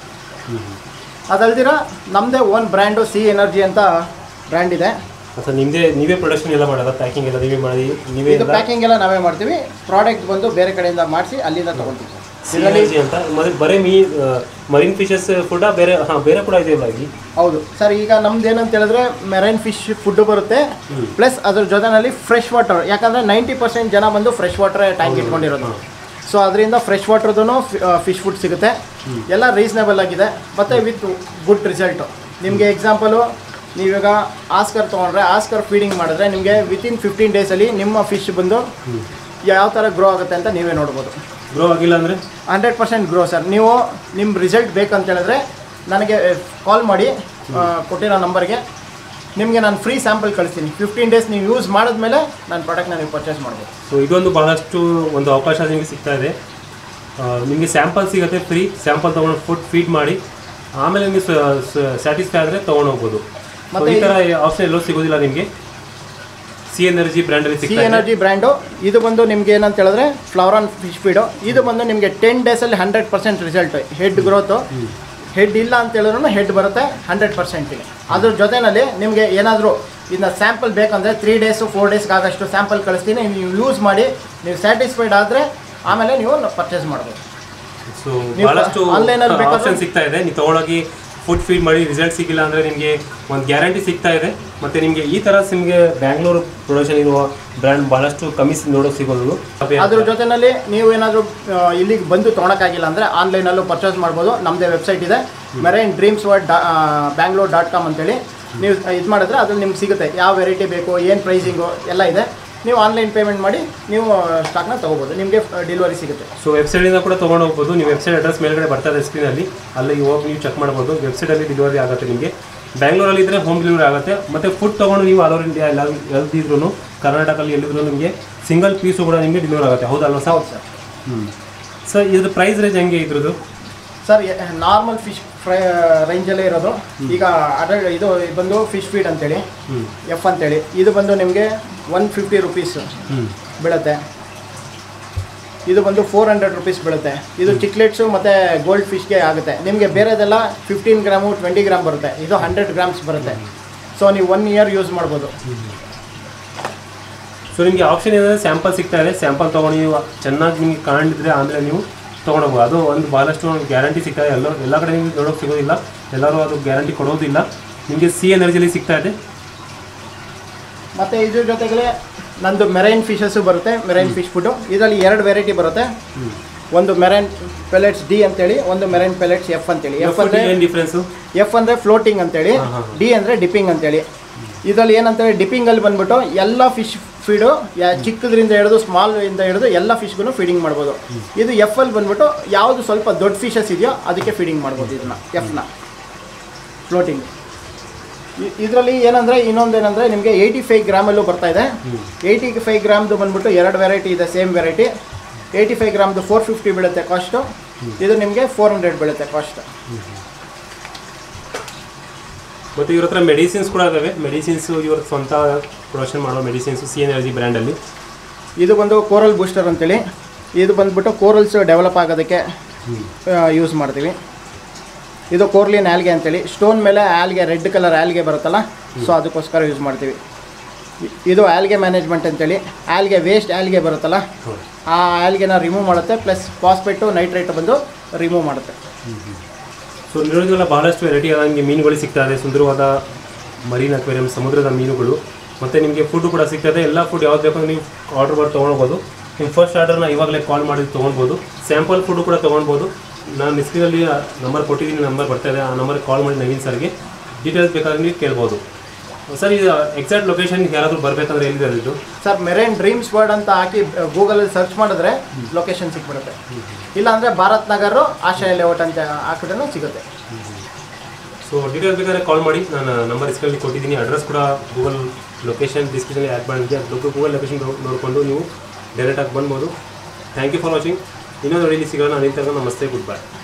Speaker 2: ಅದಲ್ದಿರ ನಮ್ಮದೇ ಓನ್ ಬ್ರ್ಯಾಂಡು ಸಿ ಎನರ್ಜಿ ಅಂತ ಬ್ರ್ಯಾಂಡ್ ಇದೆ
Speaker 1: ಸರ್ ನಿಮ್ಮದೇ ನೀವೇ ಪ್ರೊಡಕ್ಷನ್ ಎಲ್ಲ ಮಾಡೋದ ಪ್ಯಾಕಿಂಗ್ ಎಲ್ಲ ನೀವೇ ಮಾಡಿ ನೀವೇ
Speaker 2: ಇದು ಪ್ಯಾಕಿಂಗ್ ಎಲ್ಲ ನಾವೇ ಮಾಡ್ತೀವಿ ಪ್ರಾಡಕ್ಟ್ ಬಂದು ಬೇರೆ ಕಡೆಯಿಂದ ಮಾಡಿಸಿ ಅಲ್ಲಿಂದ ತೊಗೊಳ್ತೀವಿ ಸರ್ ಇದರಲ್ಲಿ
Speaker 1: ಸಿನರ್ಜಿ ಅಂತ ಮತ್ತೆ ಬರೀ ಮೀ ಮರೀನ್ ಫಿಶಸ್ ಫುಡ್ ಬೇರೆ ಹಾಂ ಬೇರೆ ಕೂಡ ಇದೆಯಲ್ಲ ಇಲ್ಲಿ
Speaker 2: ಹೌದು ಸರ್ ಈಗ ನಮ್ದು ಏನಂತ ಹೇಳಿದ್ರೆ ಮೆರೈನ್ ಫಿಶ್ ಫುಡ್ ಬರುತ್ತೆ ಪ್ಲಸ್ ಅದ್ರ ಜೊತೆನಲ್ಲಿ ಫ್ರೆಶ್ ವಾಟರ್ ಯಾಕಂದರೆ ನೈಂಟಿ ಪರ್ಸೆಂಟ್ ಜನ ಬಂದು ಫ್ರೆಶ್ ವಾಟರ್ ಟ್ಯಾಂಕ್ ಇಟ್ಕೊಂಡಿರೋದು ಸೊ ಅದರಿಂದ ಫ್ರೆಶ್ ವಾಟರ್ದು ಫಿಶ್ ಫುಡ್ ಸಿಗುತ್ತೆ ಎಲ್ಲ ರೀಸನೇಬಲ್ ಆಗಿದೆ ಮತ್ತು ವಿತ್ ಗುಡ್ ರಿಸಲ್ಟು ನಿಮಗೆ ಎಕ್ಸಾಂಪಲು ನೀವೀಗ ಆಸ್ಕರ್ ತೊಗೊಂಡ್ರೆ ಆಸ್ಕರ್ ಫೀಡಿಂಗ್ ಮಾಡಿದ್ರೆ ನಿಮಗೆ ವಿತಿನ್ ಫಿಫ್ಟೀನ್ ಡೇಸಲ್ಲಿ ನಿಮ್ಮ ಫಿಶ್ ಬಂದು ಯಾವ ಥರ ಗ್ರೋ ಆಗುತ್ತೆ ಅಂತ ನೀವೇ ನೋಡ್ಬೋದು
Speaker 1: ಗ್ರೋ ಆಗಿಲ್ಲ ಅಂದರೆ
Speaker 2: ಹಂಡ್ರೆಡ್ ಪರ್ಸೆಂಟ್ ಗ್ರೋ ಸರ್ ನೀವು ನಿಮ್ಮ ರಿಸಲ್ಟ್ ಬೇಕಂತ ಹೇಳಿದ್ರೆ ನನಗೆ ಕಾಲ್ ಮಾಡಿ ಆ, ಕೊಟ್ಟಿರೋ ನಂಬರ್ಗೆ ನಿಮಗೆ ನಾನು ಫ್ರೀ ಸ್ಯಾಂಪಲ್ ಕಳಿಸ್ತೀನಿ ಫಿಫ್ಟೀನ್ ಡೇಸ್ ನೀವು ಯೂಸ್ ಮಾಡಿದ್ಮೇಲೆ ನನ್ನ ಪ್ರಾಡಕ್ಟ್ನ ನೀವು ಪರ್ಚೇಸ್ ಮಾಡ್ಬೋದು
Speaker 1: ಸೊ ಇದೊಂದು ಬಹಳಷ್ಟು ಒಂದು ಅವಕಾಶ ನಿಮಗೆ ಸಿಗ್ತಾ ಇದೆ ಆ, ನಿಮಗೆ ಸ್ಯಾಂಪಲ್ ಸಿಗುತ್ತೆ ಫ್ರೀ ಸ್ಯಾಂಪಲ್ ತೊಗೊಂಡು ಫುಡ್ ಫೀಡ್ ಮಾಡಿ ಆಮೇಲೆ ನಿಮಗೆ ಸ್ಯಾಟಿಸ್ಫೈ ಆದರೆ ತೊಗೊಂಡು ಹೋಗ್ಬೋದು So,
Speaker 2: ಮತ್ತೆ
Speaker 1: ಈ ಥರ ಆಪ್ಷನ್ ಎಲ್ಲೂ ಸಿಗೋದಿಲ್ಲ ನಿಮಗೆ ಸಿ ಎನರ್ಜಿ ಬ್ರ್ಯಾಂಡಲ್ಲಿ
Speaker 2: ಸಿ
Speaker 1: ಸಿಗ್ತಾ ಇದೆ
Speaker 2: ಎನರ್ಜಿ ಬ್ರ್ಯಾಂಡು ಇದು ಬಂದು ನಿಮ್ಗೆ ಏನಂತ ಹೇಳಿದ್ರೆ ಫ್ಲವರಾನ್ ಫಿಶ್ ಫೀಡು ಇದು ಬಂದು ನಿಮಗೆ ಟೆನ್ ಡೇಸಲ್ಲಿ hundred percent result head growth head ಇಲ್ಲ ಅಂತ ಹೇಳಿದ್ರು ಹೆಡ್ ಬರುತ್ತೆ ಹಂಡ್ರೆಡ್ ಪರ್ಸೆಂಟಿಗೆ ಅದ್ರ ಜೊತೆಯಲ್ಲಿ ನಿಮಗೆ ಏನಾದರೂ ಇದನ್ನ ಸ್ಯಾಂಪಲ್ ಬೇಕಂದರೆ ತ್ರೀ ಡೇಸು ಫೋರ್ ಡೇಸ್ಗೆ ಆಗಷ್ಟು ಸ್ಯಾಂಪಲ್ ಕಳಿಸ್ತೀನಿ ನೀವು ಯೂಸ್ ಮಾಡಿ ನೀವು ಸ್ಯಾಟಿಸ್ಫೈಡ್ ಆದರೆ ಆಮೇಲೆ ನೀವು ಪರ್ಚೇಸ್ ಮಾಡ್ಬೋದು
Speaker 1: ಸೊ
Speaker 2: ನೀವು
Speaker 1: ಬಹಳಷ್ಟು
Speaker 2: online ಅಲ್ಲಿ ಬೇಕಾದ್ರೆ-
Speaker 1: ಆಪ್ಷನ್ ಸಿಗ್ತಾ ಇದೆ ನೀವು ತಗೊಳಗಿ ಫುಡ್ ಫೀಡ್ ಮಾಡಿ ರಿಸಲ್ಟ್ ಸಿಕ್ಕಿಲ್ಲ ಅಂದರೆ ನಿಮಗೆ ಒಂದು ಗ್ಯಾರಂಟಿ ಸಿಗ್ತಾ ಇದೆ ಮತ್ತು ನಿಮಗೆ ಈ ಥರ ನಿಮಗೆ ಬ್ಯಾಂಗ್ಳೂರು ಪ್ರೊಡಕ್ಷನ್ ಇರುವ ಬ್ರ್ಯಾಂಡ್ ಬಹಳಷ್ಟು ಕಮ್ಮಿ ನೋಡೋಕೆ ಸಿಗೋದು
Speaker 2: ಅದ್ರ ಜೊತೆಯಲ್ಲಿ ನೀವು ಏನಾದರೂ ಇಲ್ಲಿಗೆ ಬಂದು ತೊಗೊಳಕ್ಕಾಗಿಲ್ಲ ಅಂದರೆ ಆನ್ಲೈನಲ್ಲೂ ಪರ್ಚೇಸ್ ಮಾಡ್ಬೋದು ನಮ್ಮದೇ ವೆಬ್ಸೈಟ್ ಇದೆ ಮೆರೈನ್ ಡ್ರೀಮ್ಸ್ ವರ್ಡ್ ಡಾ ಬ್ಯಾಂಗ್ಳೂರ್ ಡಾಟ್ ಕಾಮ್ ಅಂತೇಳಿ ನೀವು ಇದು ಮಾಡಿದ್ರೆ ಅದ್ರಲ್ಲಿ ನಿಮ್ಗೆ ಸಿಗುತ್ತೆ ಯಾವ ವೆರೈಟಿ ಬೇಕು ಏನು ಪ್ರೈಸಿಂಗು ಎಲ್ಲ ಇದೆ ನೀವು ಆನ್ಲೈನ್ ಪೇಮೆಂಟ್ ಮಾಡಿ ನೀವು ಸ್ಟಾಕ್ನ ತೊಗೋಬೋದು ನಿಮಗೆ ಡೆಲಿವರಿ ಸಿಗುತ್ತೆ
Speaker 1: ಸೊ ವೆಬ್ಸೈಟಿಂದ ಕೂಡ ತೊಗೊಂಡು ಹೋಗ್ಬೋದು ನೀವು ವೆಬ್ಸೈಟ್ ಅಡ್ರೆಸ್ ಮೇಲ್ಗಡೆ ಬರ್ತಾ ಇದೆ ಸ್ಕ್ರೀನಲ್ಲಿ ಅಲ್ಲಿ ಹೋಗಿ ನೀವು ಚೆಕ್ ಮಾಡ್ಬೋದು ವೆಬ್ಸೈಟಲ್ಲಿ ಡೆಲಿವರಿ ಆಗುತ್ತೆ ನಿಮಗೆ ಬ್ಯಾಂಗ್ಳೂರಲ್ಲಿ ಇದ್ದರೆ ಹೋಮ್ ಡೆಲಿವರಿ ಆಗುತ್ತೆ ಮತ್ತು ಫುಡ್ ತೊಗೊಂಡು ನೀವು ಆಲ್ ಓವರ್ ಇಂಡಿಯಾ ಎಲ್ಲ ಎಲ್ದಿದ್ರು ಕರ್ನಾಟಕದಲ್ಲಿ ಎಲ್ಲಿದ್ರು ನಿಮಗೆ ಸಿಂಗಲ್ ಪೀಸು ಕೂಡ ನಿಮಗೆ ಡೆಲಿವರಿ ಆಗುತ್ತೆ ಹೌದಲ್ವಾ ಸರ್
Speaker 2: ಹೌದು ಸರ್
Speaker 1: ಹ್ಞೂ ಸರ್ ಇದ್ರ ಪ್ರೈಸ್ ರೇಂಜ್ ಹೆಂಗೆ ಇದ್ರದ್ದು
Speaker 2: ಸರ್ ನಾರ್ಮಲ್ ಫಿಶ್ ಫ್ರೈ ರೇಂಜಲ್ಲೇ ಇರೋದು ಈಗ ಅಡಲ್ ಇದು ಬಂದು ಫಿಶ್ ಫೀಡ್ ಅಂತೇಳಿ
Speaker 1: ಹ್ಞೂ
Speaker 2: ಎಫ್ ಅಂತೇಳಿ ಇದು ಬಂದು ನಿಮಗೆ ಒನ್ ಫಿಫ್ಟಿ ರುಪೀಸ್
Speaker 1: ಹ್ಞೂ
Speaker 2: ಬೀಳುತ್ತೆ ಇದು ಬಂದು ಫೋರ್ ಹಂಡ್ರೆಡ್ ರುಪೀಸ್ ಬೀಳುತ್ತೆ ಇದು ಚಿಕ್ಲೆಟ್ಸು ಮತ್ತು ಗೋಲ್ಡ್ ಫಿಶ್ಗೆ ಆಗುತ್ತೆ ನಿಮಗೆ ಬೇರೆದೆಲ್ಲ ಫಿಫ್ಟೀನ್ ಗ್ರಾಮು ಟ್ವೆಂಟಿ ಗ್ರಾಮ್ ಬರುತ್ತೆ ಇದು ಹಂಡ್ರೆಡ್ ಗ್ರಾಮ್ಸ್ ಬರುತ್ತೆ ಸೊ ನೀವು ಒನ್ ಇಯರ್ ಯೂಸ್ ಮಾಡ್ಬೋದು
Speaker 1: ಸೊ ನಿಮಗೆ ಆಪ್ಷನ್ ಏನಂದರೆ ಸ್ಯಾಂಪಲ್ ಸಿಗ್ತಾ ಇದೆ ಸ್ಯಾಂಪಲ್ ತೊಗೊಂಡು ನೀವು ಚೆನ್ನಾಗಿ ನಿಮಗೆ ಕಾಣಿದ್ರೆ ಆಮೇಲೆ ನೀವು ತೊಗೊಂಡೋಗ್ಬೋದು ಅದು ಒಂದು ಭಾಳಷ್ಟು ಒಂದು ಗ್ಯಾರಂಟಿ ಸಿಗ್ತಾ ಇದೆ ಎಲ್ಲ ಎಲ್ಲ ಕಡೆ ನಿಮಗೆ ನೋಡೋಕೆ ಸಿಗೋದಿಲ್ಲ ಎಲ್ಲರೂ ಅದು ಗ್ಯಾರಂಟಿ ಕೊಡೋದಿಲ್ಲ ನಿಮಗೆ ಸಿ ಎನರ್ಜಿಲಿ ಸಿಗ್ತಾ ಇದೆ
Speaker 2: ಮತ್ತು ಇದ್ರ ಜೊತೆಗೆ ನಂದು ಮೆರೈನ್ ಫಿಶಸ್ಸು ಬರುತ್ತೆ ಮೆರೈನ್ ಫಿಶ್ ಫುಡ್ಡು ಇದರಲ್ಲಿ ಎರಡು ವೆರೈಟಿ ಬರುತ್ತೆ ಒಂದು ಮೆರೈನ್ ಪೆಲೆಟ್ಸ್ ಡಿ ಅಂತೇಳಿ ಒಂದು ಮೆರೈನ್ ಪೆಲೆಟ್ಸ್ ಎಫ್ ಅಂತೇಳಿ ಎಫ್ ಅಂದರೆ
Speaker 1: ಏನು ಡಿಫ್ರೆನ್ಸು
Speaker 2: ಎಫ್ ಅಂದರೆ ಫ್ಲೋಟಿಂಗ್ ಅಂತೇಳಿ
Speaker 1: ಹಾ, ಹಾ.
Speaker 2: ಡಿ ಅಂದರೆ ಡಿಪ್ಪಿಂಗ್ ಅಂತೇಳಿ ಇದರಲ್ಲಿ ಏನಂತಾರೆ ಡಿಪ್ಪಿಂಗಲ್ಲಿ ಬಂದ್ಬಿಟ್ಟು ಎಲ್ಲ ಫಿಶ್ ಫೀಡು ಯಾ ಚಿಕ್ಕದ್ರಿಂದ ಹಿಡಿದು ಸ್ಮಾಲ್ ಇಂದ ಹಿಡಿದು ಎಲ್ಲ ಫಿಶ್ಗೂ ಫೀಡಿಂಗ್ ಮಾಡ್ಬೋದು ಇದು ಎಫ್ ಅಲ್ಲಿ ಬಂದ್ಬಿಟ್ಟು ಯಾವುದು ಸ್ವಲ್ಪ ದೊಡ್ಡ ಫಿಶಸ್ ಇದೆಯೋ ಅದಕ್ಕೆ ಫೀಡಿಂಗ್ ಮಾಡ್ಬೋದು ಇದನ್ನ ಎಫ್ನ ಫ್ಲೋಟಿಂಗ್ ಇದರಲ್ಲಿ ಏನಂದರೆ ಇನ್ನೊಂದು ಏನಂದರೆ ನಿಮಗೆ ಏಯ್ಟಿ ಫೈವ್ ಗ್ರಾಮಲ್ಲೂ ಬರ್ತಾ ಇದೆ ಏಯ್ಟಿ ಫೈವ್ ಗ್ರಾಮ್ದು ಬಂದ್ಬಿಟ್ಟು ಎರಡು ವೆರೈಟಿ ಇದೆ ಸೇಮ್ ವೆರೈಟಿ ಏಯ್ಟಿ ಫೈವ್ ಗ್ರಾಮ್ದು ಫೋರ್ ಫಿಫ್ಟಿ ಬೀಳುತ್ತೆ ಕಾಸ್ಟು ಇದು ನಿಮಗೆ ಫೋರ್ ಹಂಡ್ರೆಡ್ ಬೀಳುತ್ತೆ ಕಾಸ್ಟ್
Speaker 1: ಮತ್ತು ಇವ್ರ ಹತ್ರ ಮೆಡಿಸಿನ್ಸ್ ಕೂಡ ಇದಾವೆ ಮೆಡಿಸಿನ್ಸ್ ಇವ್ರ ಸ್ವಂತ ಪ್ರೊಡಕ್ಷನ್ ಮಾಡೋ ಮೆಡಿಸಿನ್ಸ್ ಸಿ ಎನರ್ಜಿ ಬ್ರ್ಯಾಂಡಲ್ಲಿ
Speaker 2: ಇದು ಬಂದು ಕೋರಲ್ ಬೂಸ್ಟರ್ ಅಂತೇಳಿ ಇದು ಬಂದ್ಬಿಟ್ಟು ಕೋರಲ್ಸ್ ಡೆವಲಪ್ ಆಗೋದಕ್ಕೆ ಯೂಸ್ ಮಾಡ್ತೀವಿ ಇದು ಕೋರ್ಲಿನ್ ಆಲ್ಗೆ ಅಂತೇಳಿ ಸ್ಟೋನ್ ಮೇಲೆ ಆಲ್ಗೆ ರೆಡ್ ಕಲರ್ ಆಲ್ಗೆ ಬರುತ್ತಲ್ಲ ಸೊ ಅದಕ್ಕೋಸ್ಕರ ಯೂಸ್ ಮಾಡ್ತೀವಿ ಇ- ಇದು ಆಲ್ಗೆ ಮ್ಯಾನೇಜ್ಮೆಂಟ್ ಅಂತೇಳಿ ಆಲ್ಗೆ ವೇಸ್ಟ್ ಆಲ್ಗೆ ಬರುತ್ತಲ್ಲ
Speaker 1: ಹೌದು
Speaker 2: ಆ ಆಲ್ಗೆನ ರಿಮೂವ್ ಮಾಡುತ್ತೆ ಪ್ಲಸ್ ಫಾಸ್ಫೇಟು ನೈಟ್ರೇಟ್ ಬಂದು ರಿಮೂವ್ ಮಾಡುತ್ತೆ
Speaker 1: ಸೊ ನೋಡಿದ್ವಲ್ಲ ಬಹಳಷ್ಟು ವೆರೈಟಿ ಆದ ನಿಮಗೆ ಮೀನುಗಳು ಸಿಗ್ತಾ ಇದೆ ಸುಂದರವಾದ ಮರೀನ್ ಅಕ್ವೇರಿಯಂ ಸಮುದ್ರದ ಮೀನುಗಳು ಮತ್ತು ನಿಮಗೆ ಫುಡ್ ಕೂಡ ಸಿಗ್ತದೆ ಎಲ್ಲ ಫುಡ್ ಯಾವ್ದು ಬೇಕಂದ್ರೆ ನೀವು ಆರ್ಡರ್ ಮಾಡಿ ತೊಗೊಳ್ಬೋದು ನಿಮ್ಮ ಫಸ್ಟ್ ಆರ್ಡರ್ನ ಇವಾಗಲೇ ಕಾಲ್ ಮಾಡಿ ತೊಗೊಳ್ಬೋದು ಸ್ಯಾಂಪಲ್ ಫುಡ್ ಕೂಡ ತೊಗೊಳ್ಬೋದು ನಾನು ಡಿಸ್ಕ್ರಿನಲ್ಲಿ ನಂಬರ್ ಕೊಟ್ಟಿದ್ದೀನಿ ನಂಬರ್ ಬರ್ತಾ ಇದೆ ಆ ನಂಬರ್ಗೆ ಕಾಲ್ ಮಾಡಿ ನವೀನ್ ಸರ್ಗೆ ಡೀಟೇಲ್ಸ್ ಬೇಕಾದ್ರೆ ನೀವು ಕೇಳ್ಬೋದು ಸರ್ ಇದು ಎಕ್ಸಾಕ್ಟ್ ಲೊಕೇಶನ್ ಯಾರಾದರೂ ಬರಬೇಕಂದ್ರೆ ಎಲ್ಲಿದೆ ಇದು
Speaker 2: ಸರ್ ಮೆರೈನ್ ಡ್ರೀಮ್ಸ್ ವರ್ಡ್ ಅಂತ ಹಾಕಿ ಗೂಗಲಲ್ಲಿ ಸರ್ಚ್ ಮಾಡಿದ್ರೆ ಲೊಕೇಶನ್ ಸಿಕ್ಬಿಡುತ್ತೆ ಇಲ್ಲಾಂದರೆ ಭಾರತ್ ನಗರ್ ಆಶ್ರಯ ಲೇಔಟ್ ಅಂತ ಹಾಕಿದ್ರೂ ಸಿಗುತ್ತೆ
Speaker 1: ಸೊ ಡೀಟೇಲ್ಸ್ ಬೇಕಾದ್ರೆ ಕಾಲ್ ಮಾಡಿ ನಾನು ನಂಬರ್ ಇಸ್ಕಲ್ಲಿ ಕೊಟ್ಟಿದ್ದೀನಿ ಅಡ್ರೆಸ್ ಕೂಡ ಗೂಗಲ್ ಲೊಕೇಶನ್ ಡಿಸ್ಕ್ರಿಪ್ಷನ್ ಆ್ಯಡ್ ಮಾಡಿದ್ದೆ ಅದು ಗೂಗಲ್ ಲೊಕೇಶನ್ ನೋಡಿಕೊಂಡು ನೀವು ಡೈರೆಕ್ಟಾಗಿ ಬರ್ಬೋದು ಥ್ಯಾಂಕ್ ಯು ಫಾರ್ ವಾಚಿಂಗ್ ಇನ್ನೊಂದು ನೋಡಿ ಸಿಗೋಣ ಅದೇ ಥರ ನಮಸ್ತೆ ಗುಡ್ ಬೈ